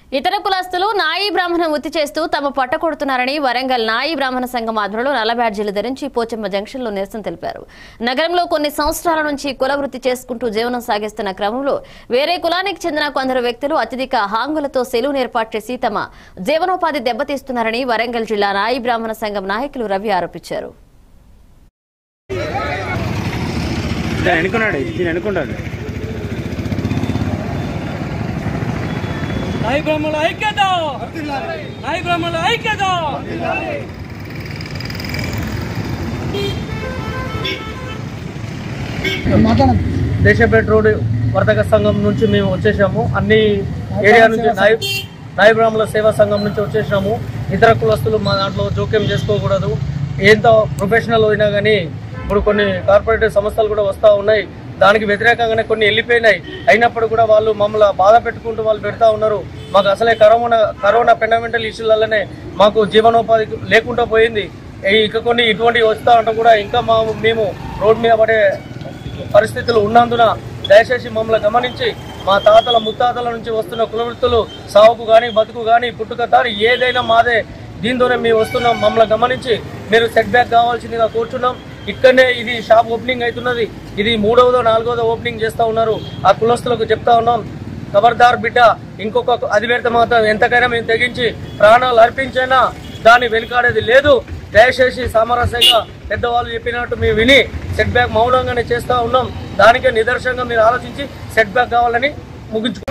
ఇతర కులస్తులు నాయి బ్రాహ్మణ వృత్తి చేస్తూ తమ పట్ట కొడుతున్నారని వరంగల్ నాయి బ్రాహ్మణ సంఘం ఆధ్వర్యంలో నల్ల బ్యాడ్జీలు ధరించి పోచమ్మ జంక్షన్ లో నిరసన తెలిపారు నగరంలో కొన్ని సంవత్సరాల నుంచి కుల వృత్తి చేసుకుంటూ జీవనం సాగిస్తున్న క్రమంలో వేరే కులానికి చెందిన కొందరు వ్యక్తులు అత్యధిక హాంగులతో సెలవును ఏర్పాటు చేసి తమ జీవనోపాధి దెబ్బతీస్తున్నారని వరంగల్ జిల్లా నాయి బ్రాహ్మణ సంఘం నాయకులు రవి ఆరోపించారు దీన్ని అనుకున్నాడు దీన్ని అనుకుంటాడు నాయి బ్రహ్మల ఐక్యత నాయి బ్రహ్మల ఐక్యత దేశపేట రోడ్ వర్తక సంఘం నుంచి మేము వచ్చేసాము అన్ని ఏరియా నుంచి నాయ నాయ బ్రాహ్మణుల సేవా సంఘం నుంచి వచ్చేసాము ఇతర కులస్తులు మా దాంట్లో జోక్యం చేసుకోకూడదు ఎంత ప్రొఫెషనల్ అయినా కానీ ఇప్పుడు కొన్ని కార్పొరేట్ సంస్థలు కూడా వస్తూ ఉన్నాయి దానికి వ్యతిరేకంగానే కొన్ని వెళ్ళిపోయినాయి అయినప్పుడు కూడా వాళ్ళు మమ్మల్ని బాధ పెట్టుకుంటూ వాళ్ళు పెడతా ఉన్నారు మాకు అసలే కరోనా కరోనా పెండమెంటల్ ఇష్యూలలోనే మాకు జీవనోపాధి లేకుండా పోయింది ఈ- ఇక కొన్ని ఇటువంటివి వస్తా ఉంటే కూడా ఇంకా మా మేము రోడ్ మీద పడే పరిస్థితులు ఉన్నందున దయచేసి మమ్మల్ని గమనించి మా తాతల ముత్తాతల నుంచి వస్తున్న కులవృత్తులు సావుకు కానీ బతుకు కానీ పుట్టుక తాను ఏదైనా మాదే దీంతోనే మేము వస్తున్నాం మమ్మల్ని గమనించి మీరు సెట్ బ్యాక్ కావాల్సిందిగా కూర్చున్నాం ఇక్కడనే ఇది షాప్ ఓపెనింగ్ అవుతున్నది ఇది మూడవదో నాలుగవదో ఓపెనింగ్ చేస్తా ఉన్నారు ఆ కులస్తులకు చెప్తా ఉన్నాం ఖబర్దార్ బిడ్డ ఇంకొక అది పెడితే మాత్రం ఎంతకైనా మేము తెగించి ప్రాణాలు అర్పించైనా దాన్ని వెనుకాడేది లేదు దయచేసి సామరస్యంగా పెద్దవాళ్ళు చెప్పినట్టు మేము విని సెట్ బ్యాక్ మౌనంగానే చేస్తా ఉన్నాం దానికే నిదర్శనంగా మీరు ఆలోచించి సెట్ బ్యాక్ కావాలని ముగించుకో